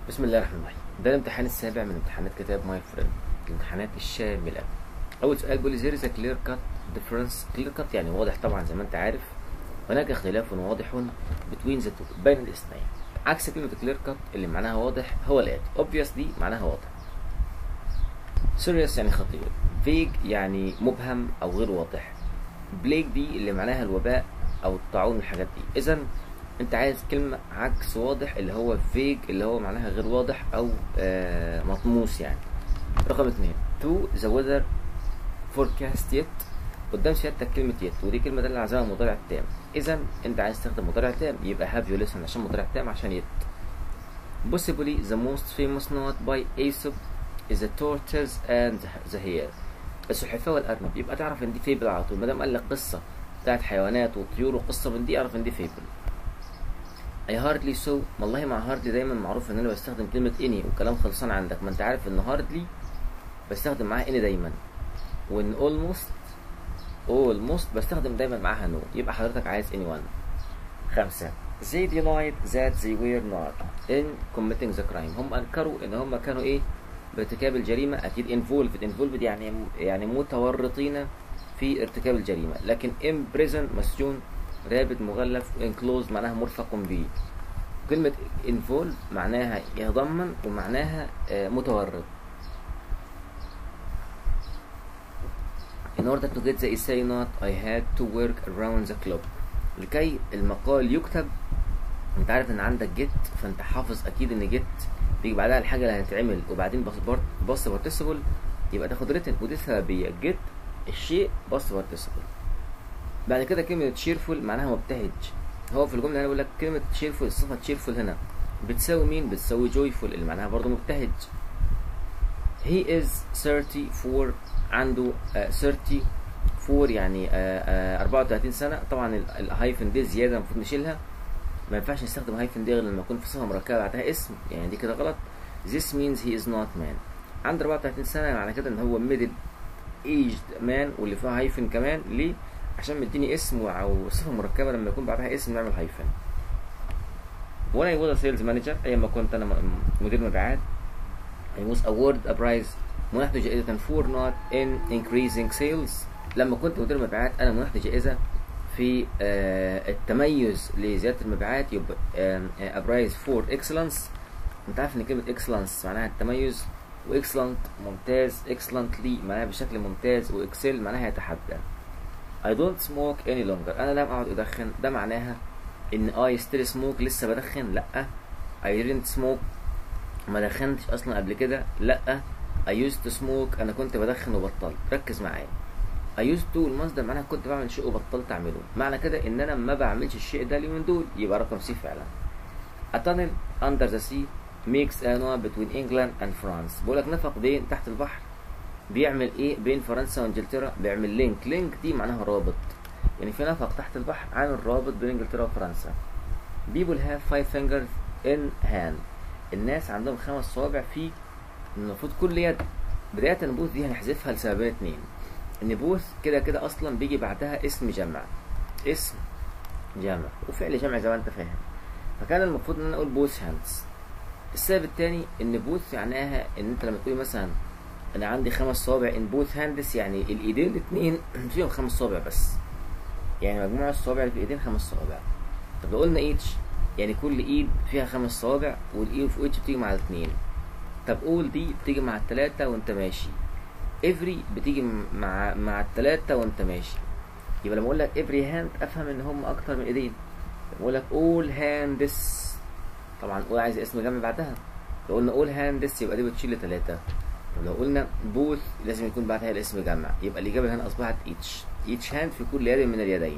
بسم الله الرحمن الرحيم ده الامتحان السابع من امتحانات كتاب ماي فريند الامتحانات الشاملة أول سؤال بيقول لي there is a clear cut difference clear cut يعني واضح طبعا زي ما أنت عارف هناك اختلاف واضح between the two بين الاثنين عكس كلمة clear cut اللي معناها واضح هو الآتي obvious دي معناها واضح serious يعني خطير vague يعني مبهم أو غير واضح plague دي اللي معناها الوباء أو الطاعون الحاجات دي إذا انت عايز كلمة عكس واضح اللي هو فيج اللي هو معناها غير واضح او آه مطموس يعني رقم اتنين to the weather forecast yet قدام سيادتك كلمة yet ودي كلمة دالة على زمن المضارع التام اذا انت عايز تستخدم مضارع تام يبقى have you listen عشان مضارع تام عشان yet possibly the most famous note by Aesop is the tortoise and the hare السلحفاة والأرنب يبقى تعرف ان دي فيبل على طول ما دام قال لك قصة بتاعت حيوانات وطيور وقصة من دي اعرف ان دي فيبل I hardly so والله مع hardly دايما معروف ان انا بستخدم كلمة any والكلام خلصان عندك ما انت عارف ان hardly بستخدم معاها any دايما وان almost almost بستخدم دايما معاها no يبقى حضرتك عايز anyone خمسة they denied that they were not in committing the crime هم انكروا ان هم كانوا ايه بارتكاب الجريمة اكيد involved involved يعني يعني متورطين في ارتكاب الجريمة لكن in prison مسجون رابط مغلف enclosed معناها مرفق به كلمة involve معناها يتضمن ومعناها متورط In order to get the essay not I had to work around the clock لكي المقال يكتب انت عارف ان عندك جيت فانت حافظ اكيد ان جيت بيجي بعدها الحاجة اللي هتتعمل وبعدين بص بارتيسيبل يبقى تاخد ريتن ودي سببية جيت الشيء بص بارتيسيبل بعد كده كلمة cheerful معناها مبتهج هو في الجملة هنا بيقول لك كلمة cheerful الصفة cheerful هنا بتساوي مين؟ بتساوي joyful اللي معناها برضه مبتهج he is 34 عنده uh, 34 يعني uh, uh, 34 سنة طبعا الهايفن دي زيادة المفروض نشيلها ما ينفعش نستخدم هايفن دي غير لما يكون في صفة مركبة بعدها اسم يعني دي كده غلط this means he is not man عنده 34 سنة معنى كده ان هو middle aged man واللي فيها هايفن كمان ليه؟ عشان مديني اسم او صفه مركبه لما يكون بعدها اسم نعمل هايفن وانا يقول سيلز مانجر ايام ما كنت انا مدير مبيعات I was awarded a prize منحت جائزة for not in increasing sales لما كنت مدير مبيعات انا منحت جائزة في آه التميز لزيادة المبيعات يبقى آه a prize for excellence انت عارف ان كلمة excellence معناها التميز واكسلنت ممتاز excellently معناها بشكل ممتاز واكسل معناها يتحدى I don't smoke any longer أنا لم أعد أدخن ده معناها إن I still smoke لسه بدخن لأ I didn't smoke ما دخنتش أصلا قبل كده لأ I used to smoke أنا كنت بدخن وبطلت ركز معايا I used to المصدر معناها كنت بعمل شيء وبطلت أعمله معنى كده إن أنا ما بعملش الشيء ده اليومين دول يبقى رقم سي فعلا A tunnel under the sea makes a noise between England and France بقولك نفق بين تحت البحر بيعمل ايه بين فرنسا وانجلترا بيعمل لينك لينك دي معناها رابط يعني في نفق تحت البحر عامل رابط بين انجلترا وفرنسا people have five fingers in hand الناس عندهم خمس صوابع في المفروض كل يد بداية بوث دي هنحذفها لسببين اتنين ان بوث كده كده اصلا بيجي بعدها اسم جمع اسم جمع وفعل جمع زي ما انت فاهم فكان المفروض ان انا اقول بوث هاندز السبب التاني ان بوث معناها ان انت لما تقولي مثلا انا عندي خمس صوابع ان بوث هاندس يعني الايدين الاثنين فيهم خمس صوابع بس يعني مجموع الصوابع اللي في الايدين خمس صوابع طب لو قلنا ايتش يعني كل ايد فيها خمس صوابع والايد في ايتش بتيجي مع الاثنين طب اول دي بتيجي مع الثلاثة وانت ماشي افري بتيجي مع مع الثلاثة وانت ماشي يبقى لما اقول لك افري هاند افهم ان هم اكتر من ايدين لما اقول لك اول هاندس طبعا اول عايز اسم جمع بعدها لو قلنا اول هاندس يبقى دي بتشيل ثلاثة ولو قلنا بوث لازم يكون بعدها الاسم جمع يبقى الإجابة هنا أصبحت each each hand في كل يد من اليدين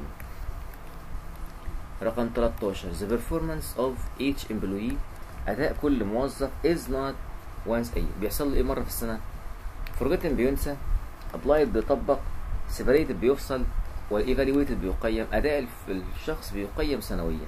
رقم 13 the performance of each employee أداء كل موظف is not once a year بيحصل له إيه مرة في السنة forgotten بينسى applied بيطبق separated بيفصل والايفالويتد بيقيم أداء الشخص بيقيم سنويا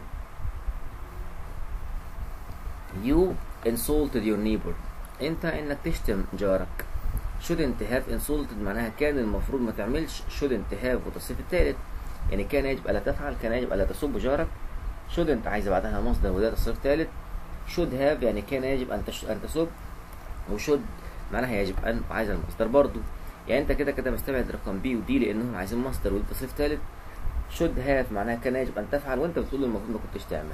you insulted your neighbor انت انك تشتم جارك shouldn't have insulted معناها كان المفروض ما تعملش shouldn't have والتصريف الثالث يعني كان يجب الا تفعل كان يجب الا تسب جارك shouldn't عايزه بعدها مصدر وده تصريف ثالث should have يعني كان يجب ان تش... ان تسب وشود معناها يجب ان وعايز المصدر برضو يعني انت كده كده مستبعد رقم بي ودي لانهم عايزين مصدر وانت صيف ثالث should have معناها كان يجب ان تفعل وانت بتقول المفروض ما كنتش تعمل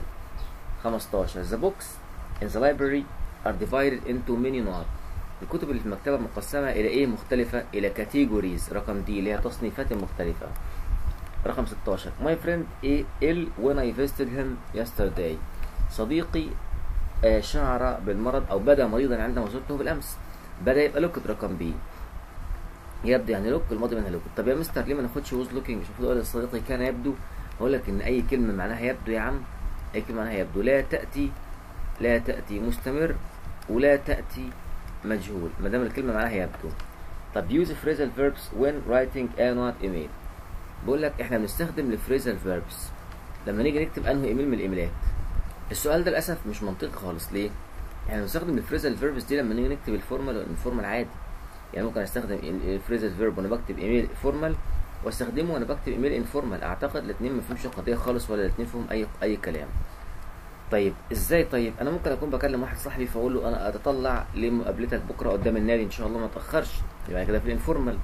15 the books in the library are divided into many نقط الكتب اللي في المكتبة مقسمة إلى إيه مختلفة إلى categories رقم دي اللي هي تصنيفات مختلفة رقم 16 my friend A ill when I visited him yesterday صديقي آه، شعر بالمرض أو بدا مريضا عندما زرته بالأمس بدا يبقى لوك رقم بي يبدو يعني لوك الماضي منها لوك طب يا مستر ليه ما ناخدش ووز لوكينج مش المفروض اقول صديقي كان يبدو اقول لك ان اي كلمه معناها يبدو يا عم اي كلمه معناها يبدو لا تاتي لا تاتي مستمر ولا تاتي مجهول ما دام الكلمه معناها يبدو طب use phrasal verbs when writing a not email بقول لك احنا بنستخدم الفريزال فيربس لما نيجي نكتب انه ايميل من الايميلات السؤال ده للاسف مش منطقي خالص ليه احنا بنستخدم الفريزال فيربس دي لما نيجي نكتب الفورمال والانفورمال عادي يعني ممكن استخدم الفريزال فيرب وانا بكتب ايميل فورمال واستخدمه وانا بكتب ايميل انفورمال اعتقد الاثنين ما فيهمش قضيه خالص ولا الاثنين فيهم اي اي كلام طيب ازاي طيب انا ممكن اكون بكلم واحد صاحبي فاقول له انا اتطلع لمقابلتك بكره قدام النادي ان شاء الله ما اتاخرش يبقى كده في الانفورمال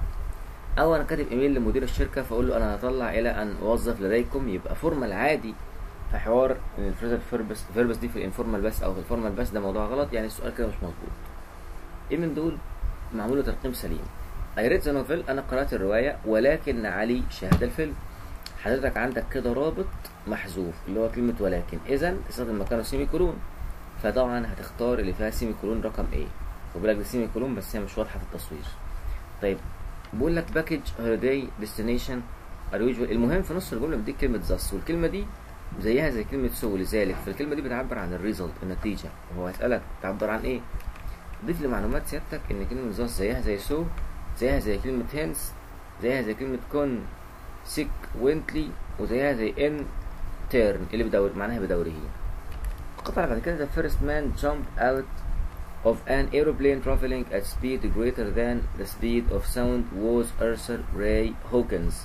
او انا كاتب ايميل لمدير الشركه فاقول له انا هطلع الى ان اوظف لديكم يبقى فورمال عادي في حوار ان الفريزال فيربس فيربس دي في الانفورمال بس او في الفورمال بس ده موضوع غلط يعني السؤال كده مش مظبوط ايه من دول معمول له ترقيم سليم I read the novel أنا قرأت الرواية ولكن علي شاهد الفيلم حضرتك عندك كده رابط محذوف اللي هو كلمة ولكن إذا تستخدم مكانه سيمي كولون فطبعا هتختار اللي فيها سيمي كولون رقم A وبيقول لك دي سيمي كولون بس هي مش واضحة في التصوير طيب بقول لك باكج هوليداي ديستنيشن unusual المهم في نص الجملة بديك كلمة زس والكلمة دي زيها زي كلمة سو لذلك فالكلمة دي بتعبر عن الريزلت النتيجة وهو هيسألك تعبر عن إيه ضيف لمعلومات سيادتك ان كلمة زاس زيها زي سو زيها زي كلمة هنس زيها زي كلمة كون سيك وينتلي وزيها زي ان تيرن اللي بدور معناها بدوره القطعة بعد كده the first man jumped out of an aeroplane traveling at speed greater than the speed of sound was Arthur Ray Hawkins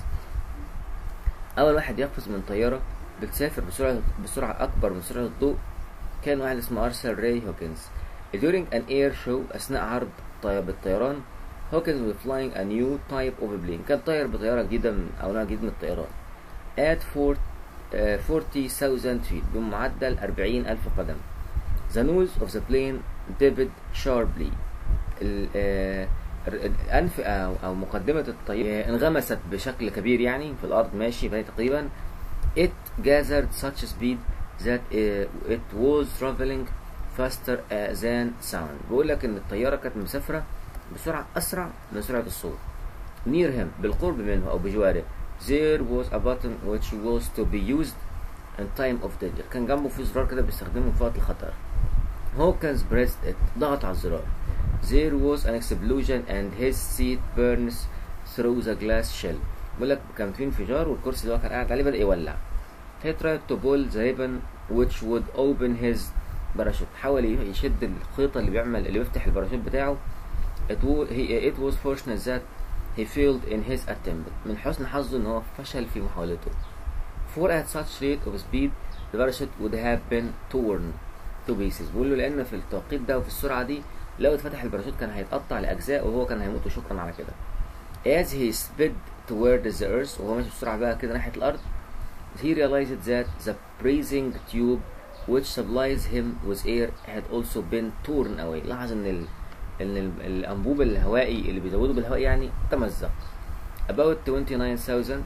أول واحد يقفز من طيارة بتسافر بسرعة بسرعة أكبر من سرعة الضوء كان واحد اسمه أرثر راي هوكنز During an air show أثناء عرض طي- بالطيران هوكنز was flying a new type of plane كان طاير بطيارة جديدة من أو نوع جديد من الطيران at four- آه، 40,000 feet بمعدل 40 ألف قدم The nose of the plane dipped sharply ال- آه، ال- الأنف أو, أو مقدمة الطيارة انغمست بشكل كبير يعني في الأرض ماشي بقى تقريبا It gathered such speed that uh, it was traveling faster uh, than sound بيقول لك ان الطياره كانت مسافره بسرعه اسرع من سرعه الصوت near him بالقرب منه او بجواره there was a button which was to be used in time of danger كان جنبه في زرار كده بيستخدمه في وقت الخطر Hawkins pressed it ضغط على الزرار there was an explosion and his seat burns through the glass shell بيقول لك كان في انفجار والكرسي اللي هو كان قاعد عليه بدأ يولع he tried to pull the ribbon which would open his باراشوت حاول يشد الخيطة اللي بيعمل اللي بيفتح الباراشوت بتاعه it, wo- he, it was fortunate that he failed in his attempt من حسن حظه ان هو فشل في محاولته for at such rate of speed the parachute would have been torn to pieces بيقول له لان في التوقيت ده وفي السرعة دي لو اتفتح الباراشوت كان هيتقطع لأجزاء وهو كان هيموت وشكرا على كده as he sped toward the earth وهو ماشي بسرعة بقى كده ناحية الأرض he realized that the breathing tube which supplies him with air had also been torn away لاحظ ان ال... ان ال... الانبوب الهوائي اللي بيزوده بالهواء يعني تمزق about 29,000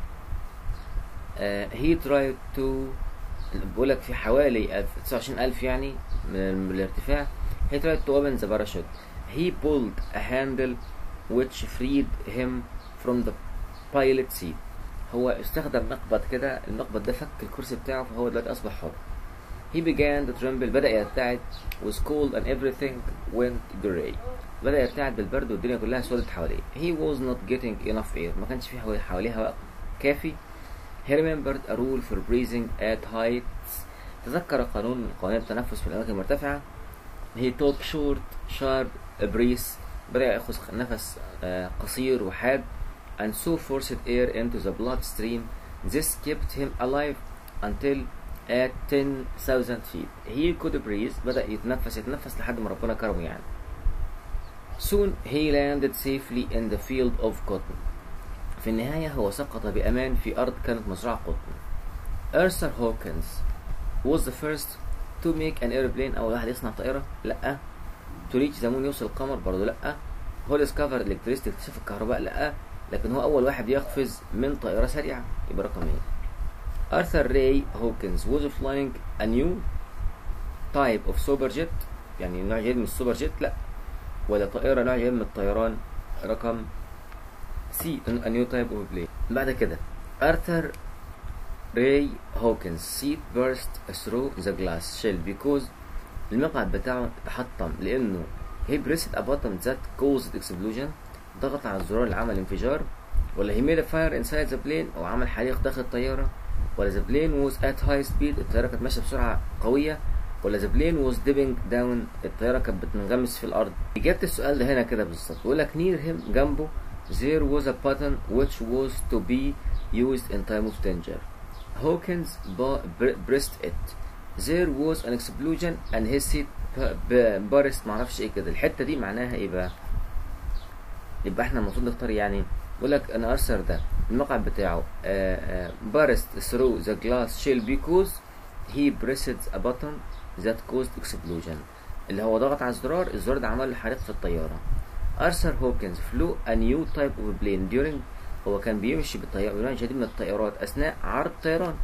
uh, he tried to بقول لك في حوالي 1000 29000 يعني من, من الارتفاع he tried to open the parachute he pulled a handle which freed him from the pilot seat هو استخدم مقبض كده المقبض ده فك الكرسي بتاعه فهو دلوقتي اصبح حر he began to tremble بدأ يرتعد was cold and everything went gray بدأ يرتعد بالبرد والدنيا كلها سودت حواليه he was not getting enough air ما كانش في حواليه حواليه هواء كافي he remembered a rule for breathing at heights تذكر قانون من قوانين التنفس في الأماكن المرتفعة he took short sharp breaths بدأ يأخذ نفس آه، قصير وحاد and so forced air into the bloodstream this kept him alive until at 10,000 feet he could breathe بدأ يتنفس يتنفس لحد ما ربنا كرمه يعني soon he landed safely in the field of cotton في النهاية هو سقط بأمان في أرض كانت مزرعة قطن Arthur Hawkins was the first to make an airplane أول واحد يصنع طائرة لأ to reach the moon يوصل القمر برضه لأ هو discovered electricity اكتشف الكهرباء لأ لكن هو أول واحد يقفز من طائرة سريعة يبقى رقم ايه Arthur Ray Hawkins was flying a new type of super jet يعني نوع جديد من السوبر جيت لا ولا طائرة نوع جديد من الطيران رقم سي a new type of plane بعد كده Arthur Ray Hawkins seat burst through the glass shell because المقعد بتاعه تحطم لأنه he pressed a button that caused explosion ضغط على الزرار اللي عمل انفجار ولا he made a fire inside the plane أو عمل حريق داخل الطيارة ولا the plane was at high speed الطيارة كانت ماشية بسرعة قوية ولا the plane was dipping down الطيارة كانت بتنغمس في الأرض إجابة السؤال ده هنا كده بالظبط بيقول لك near him جنبه there was a button which was to be used in time of danger Hawkins pressed it there was an explosion and his seat burst معرفش ايه كده الحتة دي معناها ايه بقى يبقى احنا المفروض نختار يعني بيقول لك ان ارثر ده المقعد بتاعه burst through the glass shell because he pressed a button that caused explosion اللي هو ضغط على الزرار الزرار ده عمل له حريق في الطيارة ارثر هوكنز flew a new type of plane during هو كان بيمشي بالطيارة بنوع جديد من الطائرات أثناء عرض طيران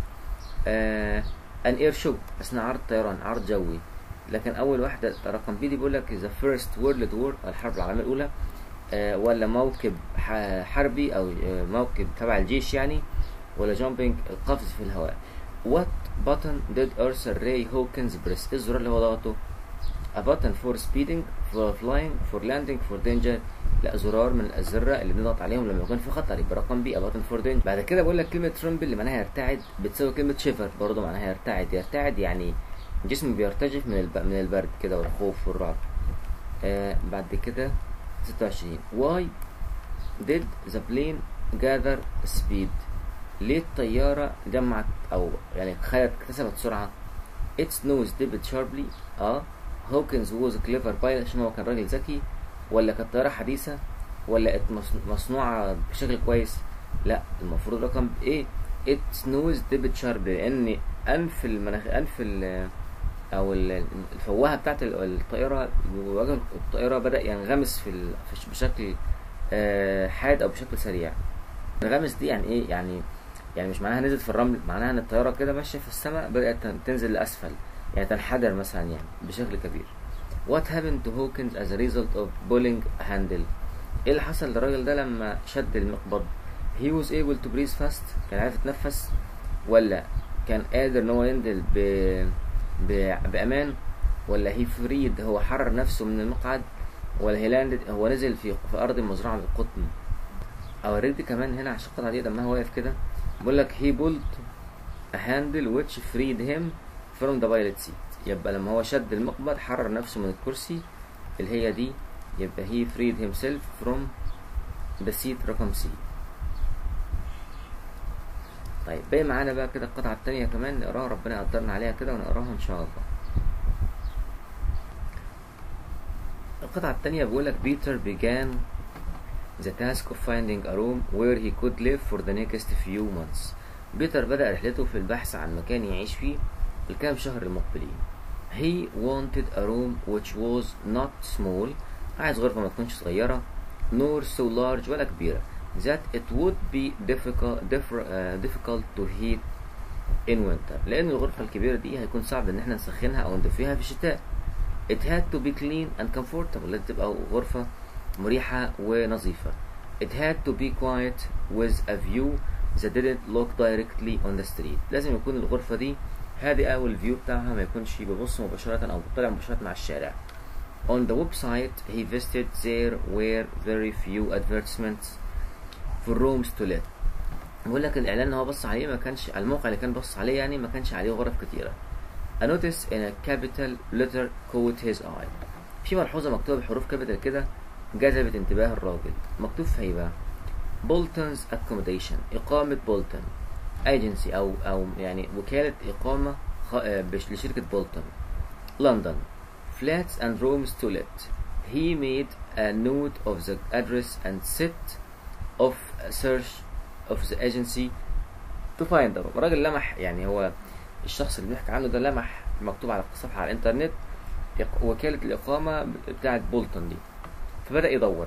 آه an air show أثناء عرض طيران عرض جوي لكن أول واحدة رقم بي دي بيقول لك the first world war الحرب العالمية الأولى آه ولا موكب حربي أو آه موكب تبع الجيش يعني ولا jumping القفز في الهواء what button did Arthur Ray Hawkins press الزرار اللي هو ضغطه a button for speeding for flying for landing for danger لا زرار من الأزرة اللي بنضغط عليهم لما يكون في خطر يبقى رقم بي a button for danger بعد كده بقول لك كلمة ترمبل اللي معناها يرتعد بتساوي كلمة شيفر برضه معناها يرتعد يرتعد يعني جسم بيرتجف من الب... من البرد كده والخوف والرعب آه بعد كده 26 why did the plane gather speed ليه الطيارة جمعت أو يعني خدت اكتسبت سرعة its nose dipped sharply اه هوكنز was a clever pilot عشان هو كان راجل ذكي ولا كانت طيارة حديثة ولا كانت مصنوعة بشكل كويس لا المفروض رقم ايه its nose dipped sharply لأن أنف المناخ أنف ال أو الفوهة بتاعت الطائرة وجه الطائرة بدأ ينغمس في ال... بشكل حاد أو بشكل سريع انغمس دي يعني ايه يعني يعني مش معناها نزلت في الرمل معناها ان الطيارة كده ماشية في السماء بدأت تنزل لأسفل يعني تنحدر مثلا يعني بشكل كبير What happened to Hawkins as a result of pulling a handle ايه اللي حصل للراجل ده لما شد المقبض he was able to breathe fast كان عارف يتنفس ولا كان قادر ان هو ينزل ب... ب... بأمان ولا he freed هو حرر نفسه من المقعد ولا he landed هو نزل في, في أرض مزرعة بالقطن أوريك دي كمان هنا عشان القطعة دي لما هو واقف كده بيقول لك he pulled a handle which freed him from the pilot seat يبقى لما هو شد المقبض حرر نفسه من الكرسي اللي هي دي يبقى he freed himself from the seat رقم سي طيب باقي معانا بقى كده القطعة التانية كمان نقراها ربنا يقدرنا عليها كده ونقراها ان شاء الله القطعة التانية بيقولك بيتر began the task of finding a room where he could live for the next few months بيتر بدأ رحلته في البحث عن مكان يعيش فيه الكام شهر المقبلين he wanted a room which was not small عايز غرفة ما تكونش صغيرة nor so large ولا كبيرة that it would be difficult, differ, uh, difficult to heat in winter لأن الغرفة الكبيرة دي هيكون صعب إن احنا نسخنها أو ندفيها في الشتاء it had to be clean and comfortable لازم تبقى غرفة مريحة ونظيفة it had to be quiet with a view that didn't look directly on the street لازم يكون الغرفة دي هادئة والفيو بتاعها ما يكونش بيبص مباشرة أو بيطلع مباشرة مع الشارع On the website he visited there were very few advertisements for rooms to let بيقول لك الإعلان اللي هو بص عليه ما كانش على الموقع اللي كان بص عليه يعني ما كانش عليه غرف كتيرة A notice in a capital letter caught his eye في ملحوظة مكتوبة بحروف كابيتال كده جذبت انتباه الراجل مكتوب فيها ايه بقى بولتونز accommodation إقامة بولتون agency أو أو يعني وكالة إقامة خ... آه، بش... لشركة بولتون لندن flats and rooms to let he made a note of the address and set of search of the agency to find the room الراجل لمح يعني هو الشخص اللي بنحكي عنه ده لمح مكتوب على الصفحة على الإنترنت إق- وكالة الإقامة بتاعة بولتون دي فبدأ يدور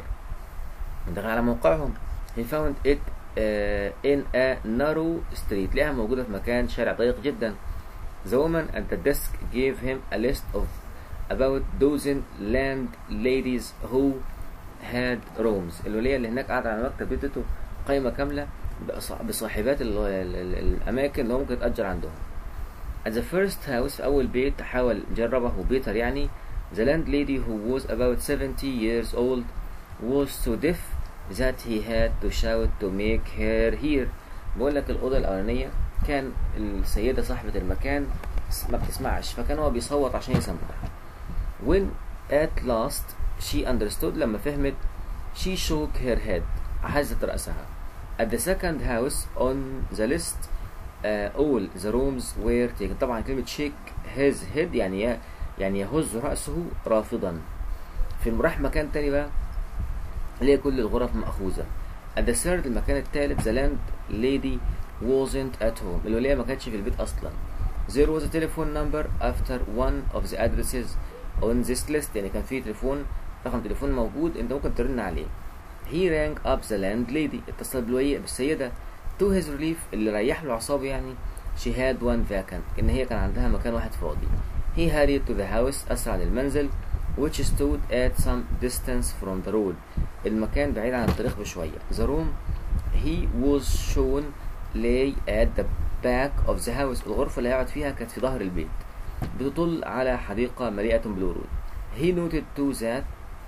دخل على موقعهم he found it uh, in a narrow street لقاها موجودة في مكان شارع ضيق جدا the woman at the desk gave him a list of about dozen landladies who had rooms الولية اللي هناك قاعدة على المكتب ادته قائمة كاملة بأص- بصاحبات ال ال ال الأماكن اللي هو ممكن تأجر عندهم at the first house في أول بيت حاول جربه بيتر يعني the landlady who was about 70 years old was so deaf that he had to shout to make her hear بقول لك الأوضة الأولانية كان السيدة صاحبة المكان ما بتسمعش فكان هو بيصوت عشان يسمعها when at last she understood لما فهمت she shook her head هزت رأسها at the second house on the list uh, all the rooms were taken طبعا كلمة shake his head يعني ي- يعني يهز رأسه رافضا في راح مكان تاني بقى اللي هي كل الغرف مأخوذة at the third المكان الثالث the land lady wasn't at home الولية ما كانتش في البيت أصلا there was a telephone number after one of the addresses on this list يعني كان في تليفون رقم تليفون موجود انت ممكن ترن عليه he rang up the landlady اتصل بالولية بالسيدة to his relief اللي ريح له أعصابه يعني she had one vacant إن هي كان عندها مكان واحد فاضي he hurried to the house أسرع للمنزل which stood at some distance from the road المكان بعيد عن الطريق بشوية the room he was shown lay at the back of the house الغرفة اللي هيقعد فيها كانت في ظهر البيت بتطل على حديقة مليئة بالورود he noted too that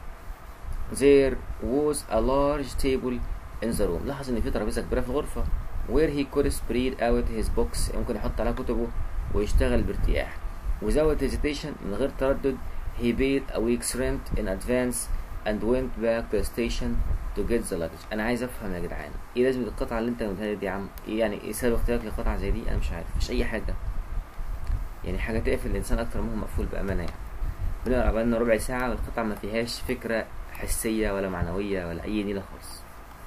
there was a large table in the room لاحظ ان في ترابيزة كبيرة في الغرفة where he could spread out his books ممكن يحط عليها كتبه ويشتغل بارتياح without hesitation من غير تردد he paid a week's rent in advance and went back to the station to get the luggage انا عايز افهم يا جدعان ايه لازم القطعة اللي انت مديها لي دي يا عم ايه يعني ايه سبب اختيارك لقطعة زي دي انا مش عارف مش اي حاجة يعني حاجة تقفل الانسان اكتر ما هو مقفول بامانة يعني بنقرا بقالنا ربع ساعة والقطعة ما فيهاش فكرة حسية ولا معنوية ولا أي نيلة خالص.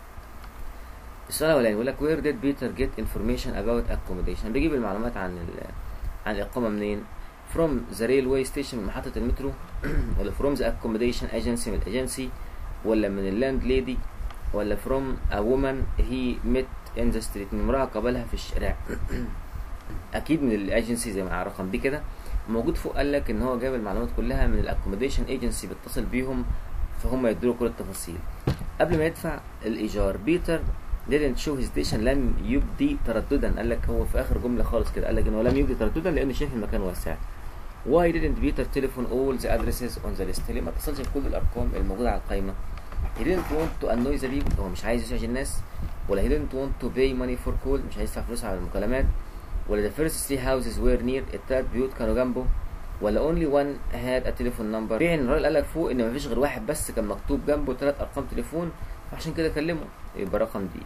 السؤال الأولاني بيقول لك where did Peter get information about accommodation؟ بيجيب المعلومات عن ال عن الإقامة منين؟ from the railway station من محطة المترو ولا from the accommodation agency من الأجنسي ولا من اللاند ليدي ولا from a woman he met in the street من امرأة قابلها في الشارع أكيد من الأجنسي زي ما على رقم بي كده موجود فوق قال لك ان هو جاب المعلومات كلها من الاكوموديشن ايجنسي بيتصل بيهم فهم يدوا كل التفاصيل قبل ما يدفع الايجار بيتر didn't show hesitation لم يبدي ترددا قال لك هو في اخر جمله خالص كده قال لك ان هو لم يبدي ترددا لانه شايف المكان واسع why didn't Peter telephone all the addresses on the list ليه ما اتصلش بكل الارقام الموجوده على القائمه he didn't want to annoy the people هو مش عايز يزعج الناس ولا he didn't want to pay money for call مش عايز يدفع فلوس على المكالمات ولا the first three houses were near التلات بيوت كانوا جنبه ولا only one had a telephone number في ان الراجل قال لك فوق ان مفيش غير واحد بس كان مكتوب جنبه ثلاث ارقام تليفون فعشان كده كلمه يبقى رقم دي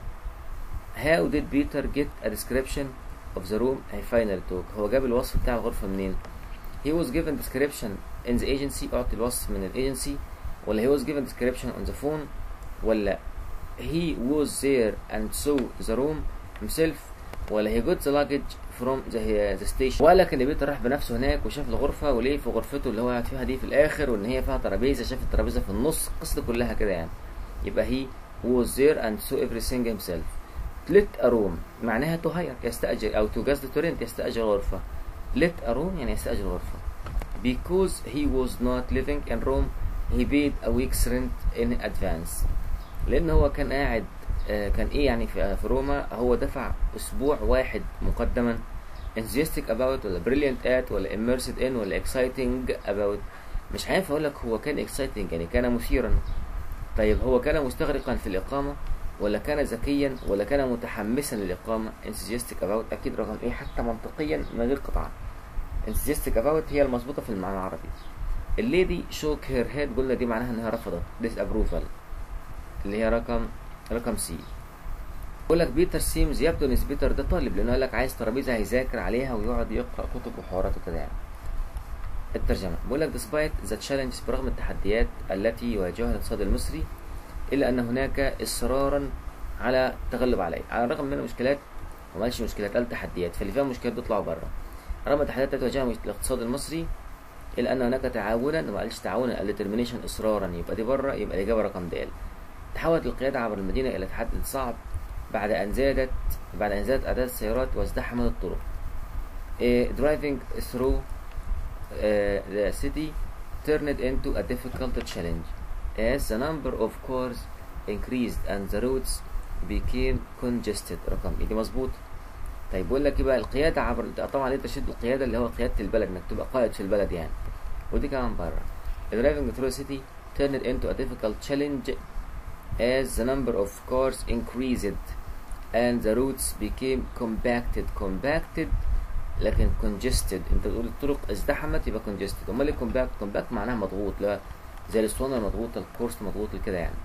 how did Peter get a description of the room he finally took هو جاب الوصف بتاع الغرفة منين he was given description in the agency أعطي الوصف من الايجنسي ولا he was given description on the phone ولا he was there and saw the room himself ولا he got the luggage from the, the station وقال لك ان بيتر راح بنفسه هناك وشاف الغرفه وليه في غرفته اللي هو قاعد فيها دي في الاخر وان هي فيها ترابيزه شاف الترابيزه في النص القصه كلها كده يعني يبقى he was there and saw everything himself let a room معناها to hire يستأجر أو to قصد to rent يستأجر غرفة let a room يعني يستأجر غرفة because he was not living in Rome he paid a week's rent in advance لأن هو كان قاعد آه، كان إيه يعني في في روما هو دفع أسبوع واحد مقدما enthusiastic about ولا brilliant at ولا immersed in ولا exciting about مش عارف أقول لك هو كان exciting يعني كان مثيرا طيب هو كان مستغرقا في الإقامة ولا كان ذكيا ولا كان متحمسا للإقامة enthusiastic about أكيد رقم إيه حتى منطقيا من غير قطعة enthusiastic about هي المظبوطة في المعنى العربي الليدي شوك هير هيد قلنا دي معناها انها رفضت disapproval اللي هي رقم رقم سي بقول لك بيتر سيمز يبدو ان بيتر ده طالب لانه قال لك عايز ترابيزه هيذاكر عليها ويقعد يقرا كتب وحوارات وكده يعني الترجمه بقول لك despite the challenges برغم التحديات التي يواجهها الاقتصاد المصري الا ان هناك اصرارا على التغلب عليه على الرغم من المشكلات وما قالش مشكلات قال تحديات فاللي فيها مشكلات بيطلعوا بره رغم التحديات التي تواجهها الاقتصاد المصري الا ان هناك تعاونا وما قالش تعاونا قال determination اصرارا يبقى دي بره يبقى الاجابه رقم د تحولت القياده عبر المدينه الى تحدي صعب بعد ان زادت بعد ان زادت اعداد السيارات وازدحمت الطرق Eh, driving through uh, the city turned into a difficult challenge as the number of cars increased and the roads became congested رقم دي مظبوط طيب بيقول لك ايه بقى القياده عبر طبعا انت تشد القياده اللي هو قياده البلد انك تبقى قائد في البلد يعني ودي كمان بره driving through the city turned into a difficult challenge as the number of cars increased and the roads became compacted compacted لكن congested انت بتقول الطرق ازدحمت يبقى congested امال ايه compact compact معناها مضغوط لا زي الاسطوانه المضغوطه الكورس مضغوط كده يعني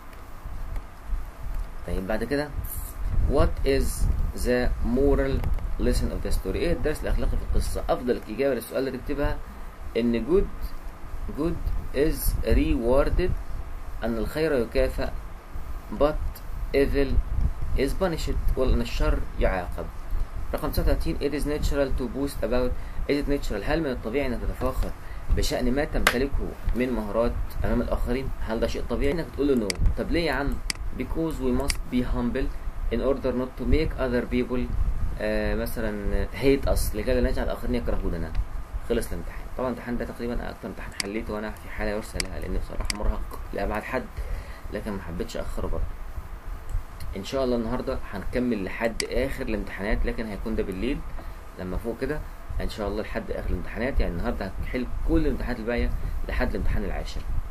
طيب بعد كده what is the moral lesson of the story ايه الدرس الاخلاقي في القصه افضل اجابه للسؤال ده تكتبها ان good good is rewarded ان الخير يكافئ but evil is punished وان الشر يعاقب رقم 39 it is natural to boast about it is natural هل من الطبيعي انك تتفاخر بشأن ما تمتلكه من مهارات امام الاخرين هل ده شيء طبيعي انك تقول له no طب ليه يا عم because we must be humble in order not to make other people آه مثلا hate us لكي لا نجعل الاخرين يكرهوننا خلص الامتحان طبعا الامتحان ده تقريبا اكتر امتحان حليته وانا في حاله يرسى لها لاني بصراحه مرهق لابعد حد لكن ما حبيتش اخره برضه ان شاء الله النهارده هنكمل لحد اخر الامتحانات لكن هيكون ده بالليل لما فوق كده ان شاء الله لحد اخر الامتحانات يعني النهارده هنحل كل الامتحانات الباقيه لحد الامتحان العاشر